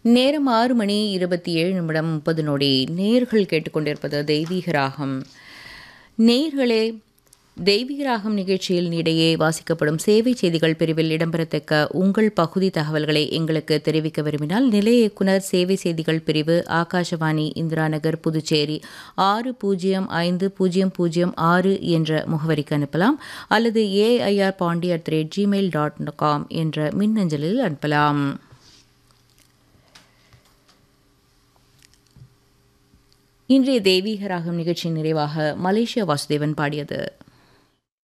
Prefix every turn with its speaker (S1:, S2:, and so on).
S1: நேரம் ஆறு மணி இருபத்தி ஏழு நிமிடம் முப்பது நொடி நேர்கள் கேட்டுக்கொண்டிருப்பது தெய்வீக ராகம் நேர்களே தெய்வீக ராகம் நிகழ்ச்சியில் இடையே வாசிக்கப்படும் சேவை செய்திகள் பிரிவில் இடம்பெறத்தக்க உங்கள் பகுதி தகவல்களை எங்களுக்கு தெரிவிக்க விரும்பினால் நிலைய இயக்குனர் சேவை செய்திகள் பிரிவு ஆகாஷவாணி இந்திரா நகர் புதுச்சேரி ஆறு பூஜ்ஜியம் ஐந்து பூஜ்ஜியம் பூஜ்ஜியம் ஆறு என்ற முகவரிக்கு அனுப்பலாம் அல்லது AIR Pondy at rate Gmail dot com என்ற மின்னஞ்சலில் அனுப்பலாம் இன்றைய தெய்வீக ராகம் நிகழ்ச்சியின் நிறைவாக மலேசியா வாசுதேவன் பாடியது